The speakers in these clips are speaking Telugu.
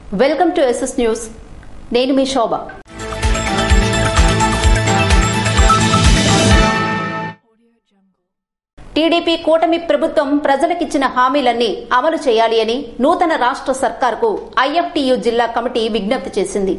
వెల్కమ్ టు ఎస్ఎస్ న్యూస్ నేను మీ శోభ టీడీపీ కూటమి ప్రభుత్వం ప్రజలకిచ్చిన హామీలన్నీ అమలు చేయాలి అని నూతన రాష్ట్ర సర్కార్కు ఐఎఫ్టీయూ జిల్లా కమిటీ విజ్ఞప్తి చేసింది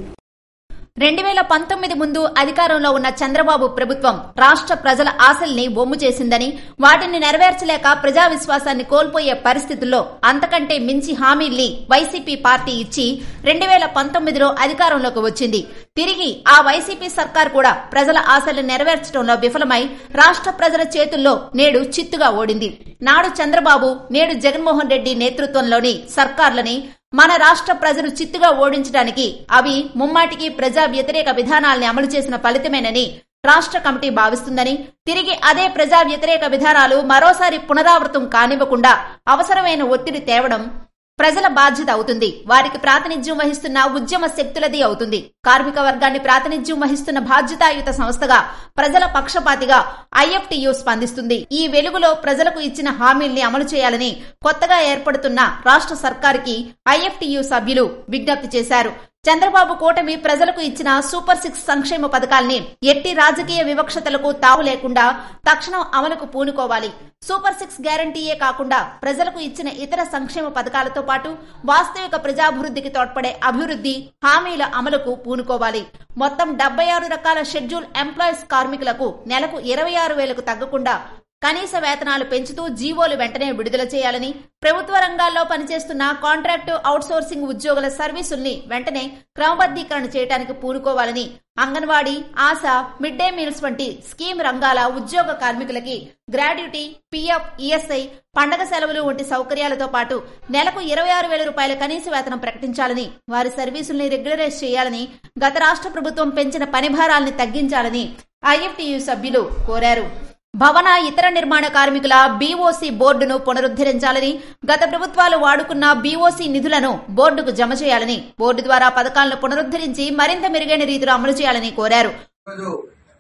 రెండు వేల పంతొమ్మిది ముందు అధికారంలో ఉన్న చంద్రబాబు ప్రభుత్వం రాష్ట్ర ప్రజల ఆశల్ని బొమ్ము చేసిందని వాటిని నెరవేర్చలేక ప్రజా విశ్వాసాన్ని కోల్పోయే పరిస్థితుల్లో అంతకంటే మించి హామీల్ని వైసీపీ పార్టీ ఇచ్చి రెండు వేల పంతొమ్మిదిలో అధికారంలోకి వచ్చింది తిరిగి ఆ వైసీపీ సర్కార్ కూడా ప్రజల ఆశలు నెరవేర్చడంలో విఫలమై రాష్ట్ర ప్రజల చేతుల్లో నేడు చిత్తుగా ఓడింది నాడు చంద్రబాబు నేడు జగన్మోహన్ రెడ్డి నేతృత్వంలోని సర్కార్లని మన రాష్ట్ర ప్రజలు చిత్తుగా ఓడించడానికి అవి ముమ్మాటికి ప్రజా వ్యతిరేక విధానాల్ని అమలు చేసిన ఫలితమేనని రాష్ట్ర కమిటీ భావిస్తుందని తిరిగి అదే ప్రజా వ్యతిరేక విధానాలు మరోసారి పునరావృతం కానివ్వకుండా అవసరమైన ఒత్తిడి తేవడం ప్రజల బాధ్యత అవుతుంది వారికి ప్రాతినిధ్యం వహిస్తున్న ఉద్యమ శక్తులది అవుతుంది కార్మిక వర్గాన్ని ప్రాతినిధ్యం వహిస్తున్న బాధ్యతాయుత సంస్థగా ప్రజల పక్షపాతిగా ఐఎఫ్టియు స్పందిస్తుంది ఈ వెలుగులో ప్రజలకు ఇచ్చిన హామీల్ని అమలు చేయాలని కొత్తగా ఏర్పడుతున్న రాష్ట్ర సర్కారుకి ఐఎఫ్టియు సభ్యులు విజ్ఞప్తి చేశారు చంద్రబాబు కూటమి ప్రజలకు ఇచ్చిన సూపర్ సిక్స్ సంక్షేమ పథకాల్ని ఎట్టి రాజకీయ వివక్షతలకు తావు లేకుండా తక్షణం అమలుకు పూనుకోవాలి సూపర్ సిక్స్ గ్యారంటీయే కాకుండా ప్రజలకు ఇచ్చిన ఇతర సంక్షేమ పథకాలతో పాటు వాస్తవిక ప్రజాభివృద్ధికి తోడ్పడే అభివృద్ధి హామీల అమలుకు పూనుకోవాలి మొత్తం డెబ్బై ఆరు రకాల షెడ్యూల్ ఎంప్లాయీస్ కార్మికులకు నెలకు ఇరవై ఆరు వేలకు తగ్గకుండా కనీస వేతనాలు పెంచుతూ జీవోలు వెంటనే విడుదల చేయాలని ప్రభుత్వ రంగాల్లో పనిచేస్తున్న కాంట్రాక్టు అవుట్సోర్సింగ్ ఉద్యోగుల సర్వీసుల్ని వెంటనే క్రమబద్దీకరణ చేయడానికి పూనుకోవాలని Anganwadi ASHA mid day meals వంటి స్కీమ్ రంగాల ఉద్యోగ కార్మికులకి గ్రాడ్యుటీ పీఎఫ్ ఈఎస్ఐ పండగ సెలవులు వంటి సౌకర్యాలతో పాటు నెలకు ఇరవై ఆరు వేల రూపాయల కనీస వేతనం ప్రకటించాలని వారి సర్వీసుల్ని రెగ్యులరైజ్ చేయాలని గత రాష్ట్ర ప్రభుత్వం పెంచిన పని భారాల్ని తగ్గించాలని ఐఎఫ్టియు సభ్యులు కోరారు భవన ఇతర నిర్మాణ కార్మికుల బీఓసీ బోర్డును పునరుద్దరించాలని గత ప్రభుత్వాలు వాడుకున్న బీఓసీ నిధులను బోర్డుకు జమ చేయాలని బోర్డు ద్వారా పథకాలను పునరుద్దరించి మరింత మెరుగైన రీతిలో అమలు చేయాలని కోరారు ఈరోజు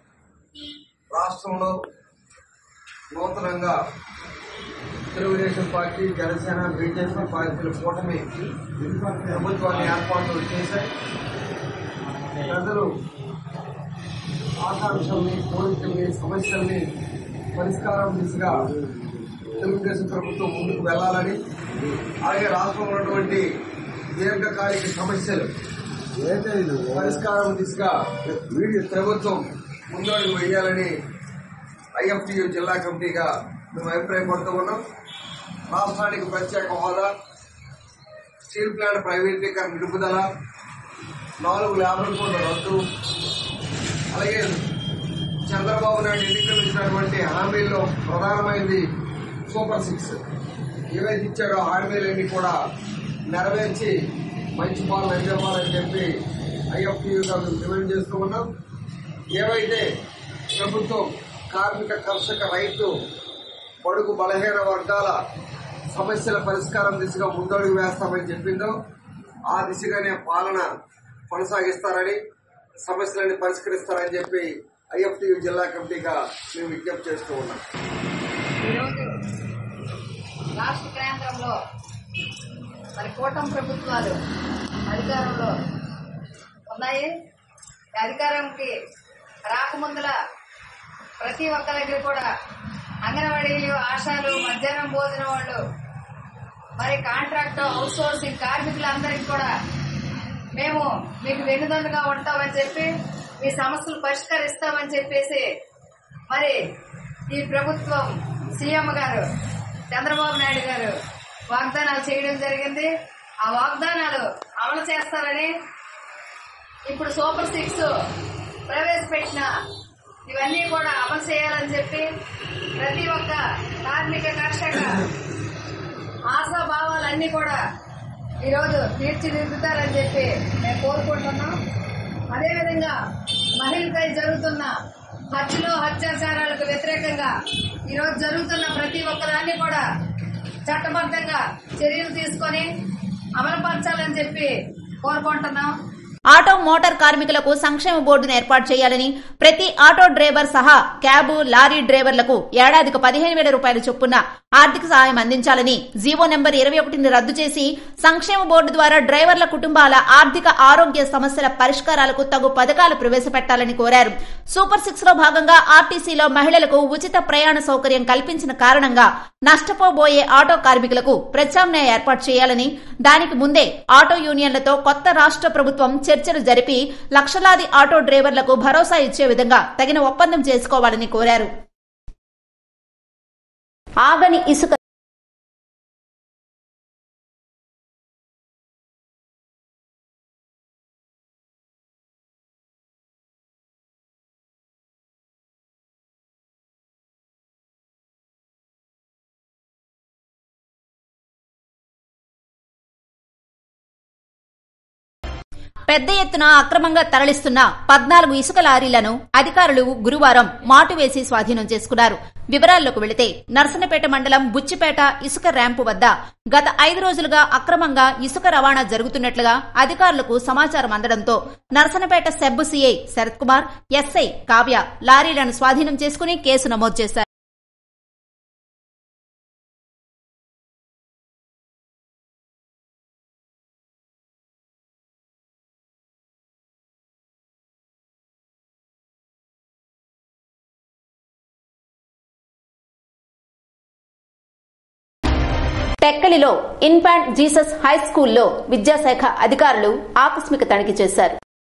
రాష్ట్రంలో నూతనంగా తెలుగుదేశం పార్టీ జనసేన బీజేపీ పార్టీల కూటమి ప్రభుత్వాన్ని ఏర్పాటు చేశాయి ప్రజలు ఆకాంక్షల్ని కోరికల్ని సమస్యల్ని పరిష్కారం దిశగా తెలుగుదేశం ప్రభుత్వం ముందుకు వెళ్లాలని అలాగే రాష్ట్రంలో ఉన్నటువంటి దీర్ఘకాలిక సమస్యలు పరిష్కారం దిశగా ప్రభుత్వం ముందడుగు వేయాలని ఐఎఫ్టియు జిల్లా కమిటీగా మేము అభిప్రాయపడుతూ ఉన్నాం రాష్ట్రానికి ప్రత్యేక హోదా స్టీల్ ప్లాంట్ ప్రైవేటీకరణ నిలుపుదల నాలుగు ల్యాబుల కోట్ల రద్దు అలాగే చంద్రబాబు నాయుడు ఎన్నికలు ఇచ్చినటువంటి హామీల్లో ప్రధానమైనది సూపర్ సిక్స్ ఏవైతే ఇచ్చాడో హామీలన్నీ కూడా నెరవేర్చి మంచి పాలన అందివ్వాలని చెప్పి ఐఎఫ్టీయూగా మేము డిమాండ్ చేస్తూ ఉన్నాం ఏవైతే ప్రభుత్వం కార్మిక కర్షక రైతు పొడుగు బలహీన వర్గాల సమస్యల పరిష్కారం దిశగా ముందడుగు వేస్తామని చెప్పిందో ఆ దిశగానే పాలన కొనసాగిస్తారని సమస్యలన్నీ పరిష్కరిస్తారని చెప్పి ఐఎఫ్టీయూ జిల్లా కమిటీగా మేము విజ్ఞప్తి చేస్తూ ఉన్నాం ఈరోజు రాష్ట్ర కేంద్రంలో మరి కూటమి ప్రభుత్వాలు అధికారంలో ఉన్నాయి ఈ అధికారంకి రాకముందుల ప్రతి ఒక్క దగ్గర కూడా అంగన్వాడీలు ఆశాలు మధ్యాహ్నం భోజనం వాళ్ళు మరి కాంట్రాక్ట్ అవుట్ సోర్సింగ్ కార్మికులందరికీ కూడా మేము మీకు వెన్నుదన్నుగా ఉంటామని చెప్పి మీ సమస్యలు పరిష్కరిస్తామని చెప్పేసి మరి ఈ ప్రభుత్వం సీఎం గారు చంద్రబాబు నాయుడు గారు వాగ్దానాలు చేయడం జరిగింది ఆ వాగ్దానాలు అమలు చేస్తారని ఇప్పుడు సూపర్ సిక్స్ ప్రవేశపెట్టిన ఇవన్నీ కూడా అమలు చేయాలని చెప్పి ప్రతి ఒక్క కార్మిక కర్షక ఆశాభావాలన్నీ కూడా ఈరోజు తీర్చిదిద్దుతారని చెప్పి మేము కోరుకుంటున్నాం అదేవిధంగా మహిళపై జరుగుతున్న హత్యలు అత్యాచారాలకు వ్యతిరేకంగా ఈరోజు జరుగుతున్న ప్రతి ఒక్కదాన్ని కూడా చట్టబద్ధంగా చర్యలు తీసుకొని అమలుపరచాలని చెప్పి కోరుకుంటున్నాం ఆటో మోటార్ కార్మికులకు సంక్షేమ బోర్డును ఏర్పాటు చేయాలని ప్రతి ఆటో డ్రైవర్ సహా క్యాబ్ లారీ డ్రైవర్లకు ఏడాదికి పదిహేను వేల రూపాయల చొప్పున ఆర్థిక సహాయం అందించాలని జీవో నెంబర్ ఇరవై ఒకటిని రద్దు చేసి సంక్షేమ బోర్డు ద్వారా డ్రైవర్ల కుటుంబాల ఆర్థిక ఆరోగ్య సమస్యల పరిష్కారాలకు తగు పథకాలు ప్రవేశపెట్టాలని కోరారు సూపర్ సిక్స్ లో భాగంగా ఆర్టీసీలో మహిళలకు ఉచిత ప్రయాణ సౌకర్యం కల్పించిన కారణంగా నష్టపోబోయే ఆటో కార్మికులకు ప్రత్యామ్నాయ ఏర్పాటు చేయాలని దానికి ముందే ఆటో యూనియన్లతో కొత్త రాష్ట్ర ప్రభుత్వం చర్చలు జరిపి లక్షలాది ఆటో డ్రైవర్లకు భరోసా ఇచ్చే విధంగా తగిన ఒప్పందం చేసుకోవాలని కోరారు ఆగని ఇసుక పెద్ద ఎత్తున అక్రమంగా తరలిస్తున్న పద్నాలుగు ఇసుక లారీలను అధికారులు గురువారం మాటు వేసి స్వాధీనం చేసుకున్నారు వివరాల్లోకి వెళితే నర్సనపేట మండలం బుచ్చిపేట ఇసుక ర్యాంపు వద్ద గత ఐదు రోజులుగా అక్రమంగా ఇసుక రవాణా జరుగుతున్నట్లుగా అధికారులకు సమాచారం అందడంతో Narasannapeta SEB CI Sharath Kumar SI Kavya లారీలను స్వాధీనం చేసుకుని కేసు నమోదు చేశారు టెక్కలిలో ఇన్ఫాంట్ జీసస్ హై స్కూల్లో విద్యాశాఖ అధికారులు ఆకస్మిక తనిఖీ చేశారు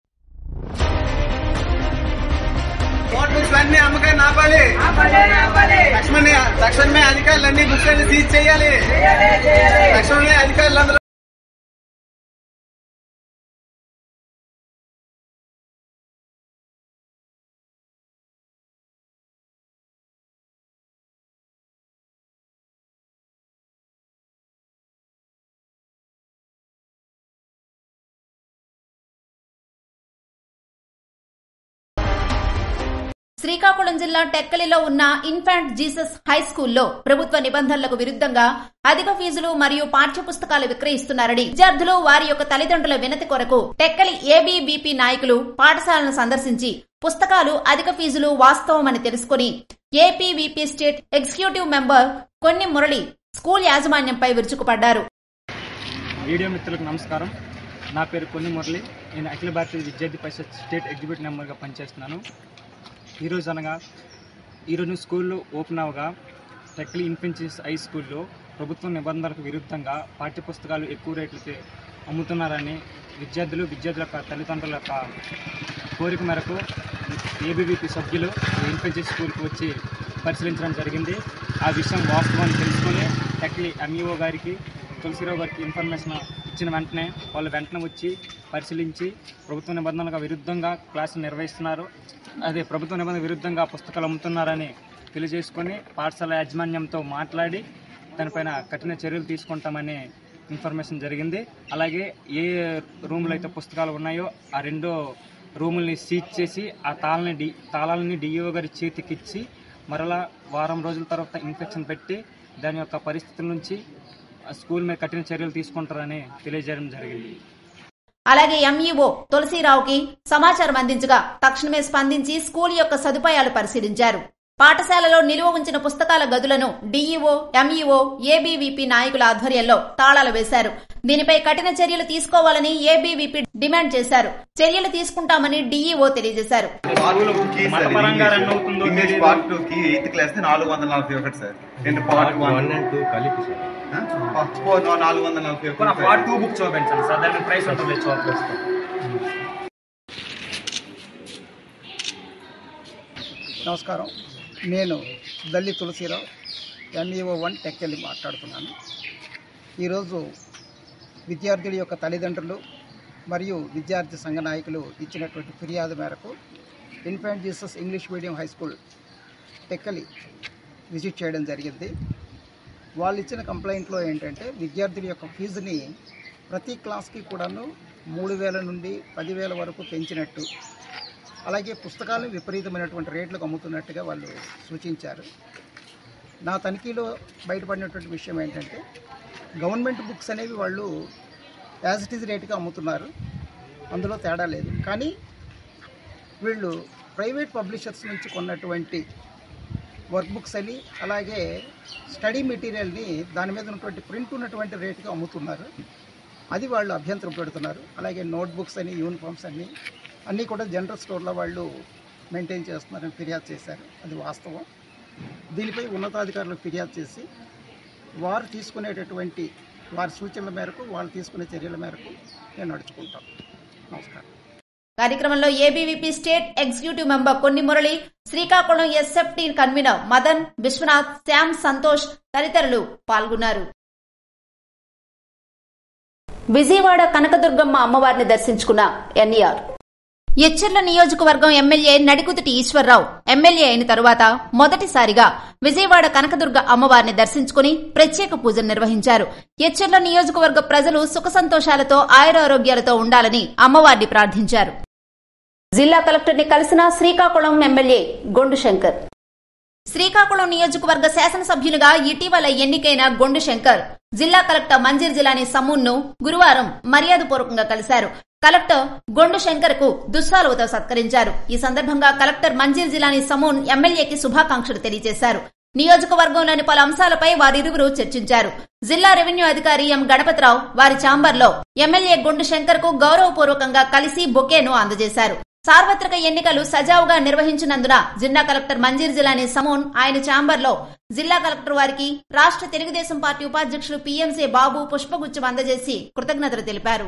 నోట్బుక్స్ అన్ని అమ్మకాన్ని ఆపాలి తక్షణమే తక్షణమే అధికారులన్నీ బుక్స్ అన్ని సీజ్ చేయాలి తక్షణమే అధికారులందరూ శ్రీకాకుళం జిల్లా టెక్కలిలో ఉన్న ఇన్ఫాంట్ జీసస్ హై స్కూల్లో ప్రభుత్వ నిబంధనలకు విరుద్ధంగా అధిక ఫీజులు మరియు పాఠ్యపుస్తకాలు విక్రయిస్తున్నారని విద్యార్థులు వారి యొక్క తల్లిదండ్రుల వినతి కొరకు టెక్కలి ఏబీబీపీ నాయకులు పాఠశాలను సందర్శించి పుస్తకాలు అధిక ఫీజులు వాస్తవమని తెలుసుకుని ఏపీవీపీ స్టేట్ ఎగ్జిక్యూటివ్ మెంబర్ కొన్ని మురళి స్కూల్ యాజమాన్యంపై విరుచుకుపడ్డారు వీడియో మిత్రులకు నమస్కారం నా పేరు కొన్ని మురళి నేను అఖిల భారతీయ విద్యార్థి పరిషత్ స్టేట్ ఎగ్జిక్యూటివ్ మెంబర్గా పనిచేస్తున్నాను ఈరోజు అనగా ఈరోజు స్కూల్లో ఓపెన్ అవగా టెక్లీ ఇన్ఫెన్సీస్ హై స్కూల్లో ప్రభుత్వ నిబంధనలకు విరుద్ధంగా పాఠ్యపుస్తకాలు ఎక్కువ రేట్లకి అమ్ముతున్నారని విద్యార్థులు విద్యార్థుల యొక్క తల్లిదండ్రుల యొక్క కోరిక మేరకు ఏబీవీపీ సభ్యులు ఇన్ఫెన్సీ స్కూల్కి వచ్చి పరిశీలించడం జరిగింది ఆ విషయం వాస్తవాన్ని తెలుసుకొని టెక్లీ ఎంఈఓ గారికి తులసిరావు గారికి ఇన్ఫర్మేషన్ ఇచ్చిన వెంటనే వాళ్ళు వెంటనే వచ్చి పరిశీలించి ప్రభుత్వ నిబంధనలకు విరుద్ధంగా క్లాసులు నిర్వహిస్తున్నారు అదే ప్రభుత్వ నిబంధన విరుద్ధంగా పుస్తకాలు అమ్ముతున్నారని తెలియజేసుకొని పాఠశాల యాజమాన్యంతో మాట్లాడి దానిపైన కఠిన చర్యలు తీసుకుంటామని ఇన్ఫర్మేషన్ జరిగింది అలాగే ఏ రూమ్లో అయితే పుస్తకాలు ఉన్నాయో ఆ రెండో రూముల్ని సీజ్ చేసి ఆ తాళని డి తాళాలని డిఈఓ గారి చేతికిచ్చి మరలా వారం రోజుల తర్వాత ఇన్ఫెక్షన్ పెట్టి దాని యొక్క పరిస్థితుల నుంచి ఆ స్కూల్ మీద కఠిన చర్యలు తీసుకుంటారని తెలియజేయడం జరిగింది అలాగే ఎంఈఓ తులసీరావుకి సమాచారం అందించగా తక్షణమే స్పందించి స్కూల్ యొక్క సదుపాయాలు పరిశీలించారు పాఠశాలలో నిలువ ఉంచిన పుస్తకాల గదులను డీఈఓ ఎంఈఓ ఏబీవీపీ నాయకుల ఆధ్వర్యంలో తాళాలు వేశారు దీనిపై కఠిన చర్యలు తీసుకోవాలని ఏబీవీపీ డిమాండ్ చేశారు చర్యలు తీసుకుంటామని డీఈఓ తెలియజేశారు మతపరంగా రన్ అవుతుందో ఇంగ్లీష్ తెలియదు. పార్ట్ టూ కి ఎయిత్ క్లాస్ నాలుగు వందల నలభై ఒకటి సార్ రెండు పార్ట్ వన్ అండ్ టూ కలిపి సార్ నాలుగు వందల నలభై మన ఒకటి పార్ట్ టూ బుక్ చూపించండి సార్ దాని ప్రైస్ ఉంటుంది చూపిస్తాం నమస్కారం నేను దల్లి తులసిరావు ఎంఈఓ వన్ టెక్కెళ్ళి మాట్లాడుతున్నాను ఈరోజు విద్యార్థుల యొక్క తల్లిదండ్రులు మరియు విద్యార్థి సంఘ నాయకులు ఇచ్చినటువంటి ఫిర్యాదు మేరకు Infant Jesus English medium high school Tekkali visit చేయడం జరిగింది వాళ్ళు ఇచ్చిన కంప్లైంట్లో ఏంటంటే విద్యార్థుల యొక్క ఫీజుని ప్రతి క్లాస్కి కూడాను మూడు వేల నుండి పదివేల వరకు పెంచినట్టు అలాగే పుస్తకాలు విపరీతమైనటువంటి రేట్లకు అమ్ముతున్నట్టుగా వాళ్ళు సూచించారు నా తనిఖీలో బయటపడినటువంటి విషయం ఏంటంటే గవర్నమెంట్ బుక్స్ అనేవి వాళ్ళు యాజ్ ఇట్ ఈజ్ రేటుగా అమ్ముతున్నారు అందులో తేడా లేదు కానీ వీళ్ళు ప్రైవేట్ పబ్లిషర్స్ నుంచి కొన్నటువంటి వర్క్ బుక్స్ అని అలాగే స్టడీ మెటీరియల్ని దాని మీద ఉన్నటువంటి ప్రింట్ ఉన్నటువంటి రేటుకి అమ్ముతున్నారు అది వాళ్ళు అభ్యంతరం పెడుతున్నారు అలాగే నోట్బుక్స్ అని యూనిఫామ్స్ అన్ని అన్నీ కూడా జనరల్ స్టోర్లో వాళ్ళు మెయింటైన్ చేస్తున్నారని ఫిర్యాదు చేశారు అది వాస్తవం దీనిపై ఉన్నతాధికారులకు ఫిర్యాదు చేసి వారు తీసుకునేటటువంటి వారి సూచనల మేరకు వాళ్ళు తీసుకునే చర్యల మేరకు నేను నడుచుకుంటాను నమస్కారం కార్యక్రమంలో ఏబీవీపీ స్టేట్ ఎగ్జిక్యూటివ్ మెంబర్ కొన్ని మురళి శ్రీకాకుళం ఎస్ఎఫ్టీ కన్వీనర్ మదన్ విశ్వనాథ్ శ్యామ్ సంతోష్ తదితరులు పాల్గొన్నారు విజయవాడ కనకదుర్గమ్మ అమ్మవారిని దర్శించుకున్న ఎన్ఈఆర్ ఎచ్చెర్ల నియోజకవర్గం ఎమ్మెల్యే నడికుతుటి ఈశ్వరరావు ఎమ్మెల్యే అయిన తరువాత మొదటిసారిగా విజయవాడ కనకదుర్గ అమ్మవారిని దర్శించుకుని ప్రత్యేక పూజలు నిర్వహించారు ఎచ్చెర్ల నియోజకవర్గ ప్రజలు సుఖ సంతోషాలతో ఆయురారోగ్యాలతో ఉండాలని అమ్మవారిని ప్రార్థించారు జిల్లా కలెక్టర్ని కలిసిన శ్రీకాకుళం ఎమ్మెల్యే గొండు శంకర్ శ్రీకాకుళం నియోజకవర్గ శాసనసభ్యునిగా ఇటీవల ఎన్నికైన గొండు శంకర్ జిల్లా కలెక్టర్ మంజీర్ జిలానీ సమూన్ను గురువారం మర్యాదపూర్వకంగా కలిశారు కలెక్టర్ గొండు శంకర్ కు దుస్సాలువతో సత్కరించారు ఈ సందర్భంగా కలెక్టర్ మంజీర్ జిలానీ సమూన్ ఎమ్మెల్యేకి శుభాకాంక్షలు తెలియజేశారు నియోజకవర్గంలోని పలు అంశాలపై వారిరువురు చర్చించారు జిల్లా రెవెన్యూ అధికారి ఎం గణపతిరావు వారి ఛాంబర్లో ఎమ్మెల్యే గొండు శంకర్ కు గౌరవపూర్వకంగా కలిసి బొకేను అందజేశారు సార్వత్రిక ఎన్నికలు సజావుగా నిర్వహించినందున జిల్లా కలెక్టర్ మంజీర్ జిలానీ సమూన్ ఆయన ఛాంబర్లో జిల్లా కలెక్టర్ వారికి రాష్ట్ర తెలుగుదేశం పార్టీ ఉపాధ్యక్షులు పీఎంసీ బాబు పుష్పగుచ్చం అందజేసి కృతజ్ఞతలు తెలిపారు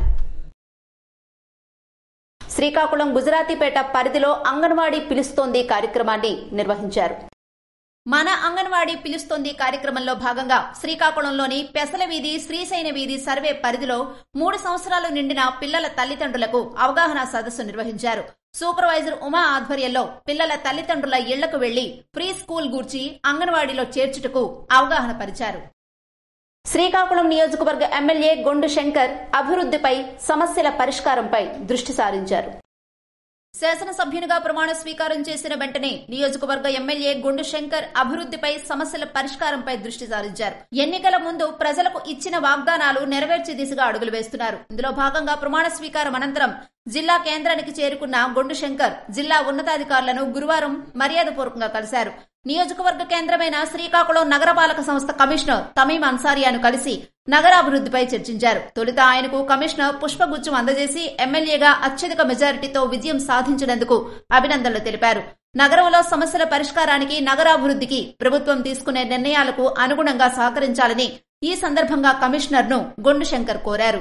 శ్రీకాకుళం గుజరాతీపేట పరిధిలో అంగన్వాడీ పిలుస్తోంది కార్యక్రమాన్ని నిర్వహించారు మన అంగన్వాడీ పిలుస్తోంది కార్యక్రమంలో భాగంగా శ్రీకాకుళంలోని పెసల వీధి శ్రీశైన వీధి సర్వే పరిధిలో మూడు సంవత్సరాలు నిండిన పిల్లల తల్లిదండ్రులకు అవగాహన సదస్సు నిర్వహించారు సూపర్వైజర్ ఉమా ఆధ్వర్యంలో పిల్లల తల్లిదండ్రుల ఇళ్లకు వెళ్లి ప్రీ స్కూల్ గూర్చి అంగన్వాడీలో చేర్చుటకు అవగాహన పరిచారు శ్రీకాకుళం నియోజకవర్గ ఎమ్మెల్యే గొండు శంకర్ అభివృద్ధిపై సమస్యల పరిష్కారంపై దృష్టి సారించారు శాసనసభ్యునిగా ప్రమాణ స్వీకారం చేసిన వెంటనే నియోజకవర్గ ఎమ్మెల్యే గుండు శంకర్ అభివృద్ధిపై సమస్యల పరిష్కారంపై దృష్టి సారించారు ఎన్నికల ముందు ప్రజలకు ఇచ్చిన వాగ్దానాలు నెరవేర్చే దిశగా అడుగులు వేస్తున్నారు ఇందులో భాగంగా ప్రమాణ స్వీకారం అనంతరం జిల్లా కేంద్రానికి చేరుకున్న గొండు శంకర్ జిల్లా ఉన్నతాధికారులను గురువారం మర్యాదపూర్వకంగా కలిశారు నియోజకవర్గ కేంద్రమైన శ్రీకాకుళం నగరపాలక సంస్థ కమిషనర్ తమీం అన్సారియాను కలిసి నగరాభివృద్ధిపై చర్చించారు తొలుత ఆయనకు కమిషనర్ పుష్పగుచ్చం అందజేసి ఎమ్మెల్యేగా అత్యధిక మెజారిటీతో విజయం సాధించినందుకు అభినందనలు తెలిపారు నగరంలో సమస్యల పరిష్కారానికి నగరాభివృద్ధికి ప్రభుత్వం తీసుకునే నిర్ణయాలకు అనుగుణంగా సహకరించాలని ఈ సందర్భంగా కమిషనర్ను గొండు శంకర్ కోరారు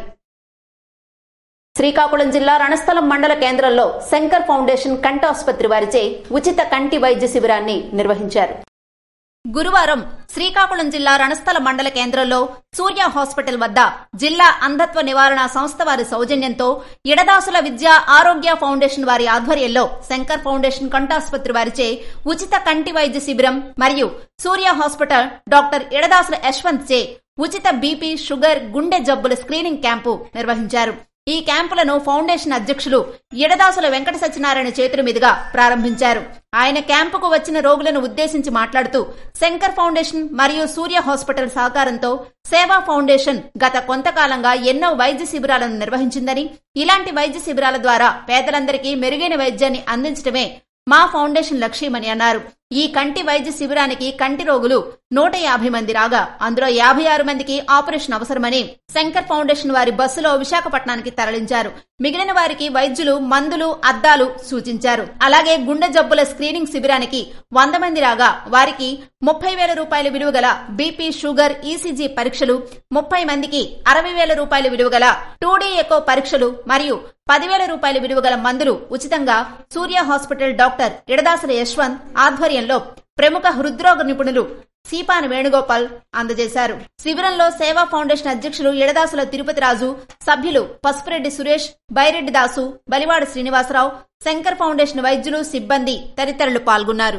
శ్రీకాకుళం జిల్లా రణస్థలం మండల కేంద్రంలో శంకర్ ఫౌండేషన్ కంటి ఆసుపత్రి వారిచే ఉచిత కంటి వైద్య శిబిరాన్ని నిర్వహించారు గురువారం శ్రీకాకుళం జిల్లా రణస్థల మండల కేంద్రంలో సూర్య హాస్పిటల్ వద్ద జిల్లా అంధత్వ నివారణ సంస్థ వారి సౌజన్యంతో ఇడదాసుల విద్య ఆరోగ్య ఫౌండేషన్ వారి ఆధ్వర్యంలో శంకర్ ఫౌండేషన్ కంటాసుపత్రి వారిచే ఉచిత కంటి వైద్య శిబిరం మరియు సూర్య హాస్పిటల్ డాక్టర్ ఇడదాసుల యశ్వంత్ చే ఉచిత బీపీ షుగర్ గుండె జబ్బుల స్క్రీనింగ్ క్యాంపు నిర్వహించారు ఈ క్యాంపులను ఫౌండేషన్ అధ్యక్షులు ఎడదాసుల వెంకట సత్యనారాయణ చేతుల మీదుగా ప్రారంభించారు ఆయన క్యాంపుకు వచ్చిన రోగులను ఉద్దేశించి మాట్లాడుతూ శంకర్ ఫౌండేషన్ మరియు సూర్య హాస్పిటల్ సహకారంతో సేవా ఫౌండేషన్ గత కొంతకాలంగా ఎన్నో వైద్య శిబిరాలను నిర్వహించిందని ఇలాంటి వైద్య శిబిరాల ద్వారా పేదలందరికీ మెరుగైన వైద్యాన్ని అందించడమే మా ఫౌండేషన్ లక్ష్యమని అన్నారు ఈ కంటి వైద్య శిబిరానికి కంటి రోగులు నూట యాభై మంది రాగా అందులో యాభై ఆరు మందికి ఆపరేషన్ అవసరమని శంకర్ ఫౌండేషన్ వారి బస్సులో విశాఖపట్నానికి తరలించారు మిగిలిన వారికి వైద్యులు మందులు అద్దాలు సూచించారు అలాగే గుండె జబ్బుల స్క్రీనింగ్ శిబిరానికి వంద మంది రాగా వారికి ముప్పై వేల రూపాయల విలువ గల బీపీ షుగర్ ఈసీజీ పరీక్షలు ముప్పై మందికి అరవై వేల రూపాయల విలువ గల టూడీ ఎకో పరీక్షలు మరియు పదివేల రూపాయల విలువ గల మందులు ఉచితంగా సూర్య హాస్పిటల్ డాక్టర్ ఇడదాసుల యశ్వంత్ ఆధ్వర్యంలో ప్రముఖ హృద్రోగ నిపుణులు సీపాని వేణుగోపాల్ అందజేశారు శిబిరంలో సేవా ఫౌండేషన్ అధ్యక్షులు ఎడదాసుల తిరుపతి రాజు సభ్యులు పసుపురెడ్డి సురేష్ బైరెడ్డి దాసు బలివాడ శ్రీనివాసరావు శంకర్ ఫౌండేషన్ వైద్యులు సిబ్బంది తదితరులు పాల్గొన్నారు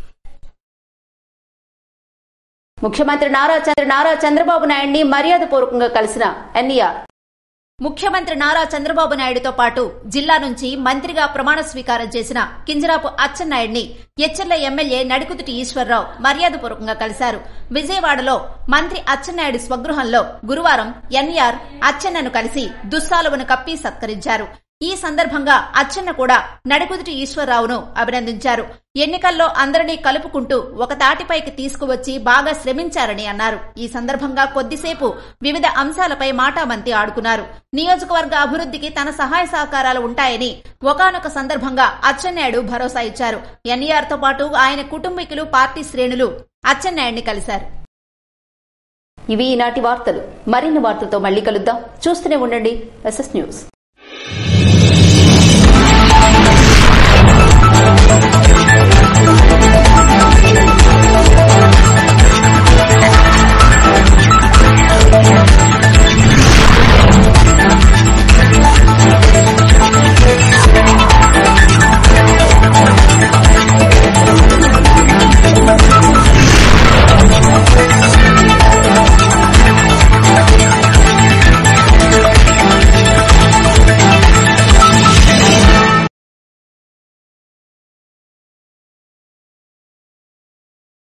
ముఖ్యమంత్రి నారా చంద్ర నారా చంద్రబాబు నాయుడిని మర్యాదపూర్వకంగా కలిసిన ఎన్ఈఆర్ ముఖ్యమంత్రి నారా చంద్రబాబు నాయుడుతో పాటు జిల్లా నుంచి మంత్రిగా ప్రమాణ స్వీకారం చేసిన కింజరాపు అచ్చెన్నాయుడిని ఎచ్చెర్ల ఎమ్మెల్యే నడికుతుటి ఈశ్వరరావు మర్యాదపూర్వకంగా కలిశారు విజయవాడలో మంత్రి అచ్చెన్నాయుడు స్వగృహంలో గురువారం ఎన్ఆర్ అచ్చెన్నను కలిసి దుస్సాలువను కప్పి సత్కరించారు ఈ సందర్భంగా అచ్చెన్న కూడా నడికుదుటి ఈశ్వరరావును అభినందించారు ఎన్నికల్లో అందరినీ కలుపుకుంటూ ఒక తాటిపైకి తీసుకువచ్చి బాగా శ్రమించారని అన్నారు ఈ సందర్భంగా కొద్దిసేపు వివిధ అంశాలపై మాటామంతి ఆడుకున్నారు నియోజకవర్గ అభివృద్ధికి తన సహాయ సహకారాలు ఉంటాయని ఒకనొక సందర్భంగా అచ్చెన్నాయుడు భరోసా ఇచ్చారు ఎన్ఈఆర్ తో పాటు ఆయన కుటుంబీకులు పార్టీ శ్రేణులు అచ్చెన్నాయుడిని కలిశారు ఇవి ఈనాటి వార్తలు మరిన్ని వార్తలతో మళ్ళీ కలుద్దాం చూస్తూనే ఉండండి ఎస్ఎస్ న్యూస్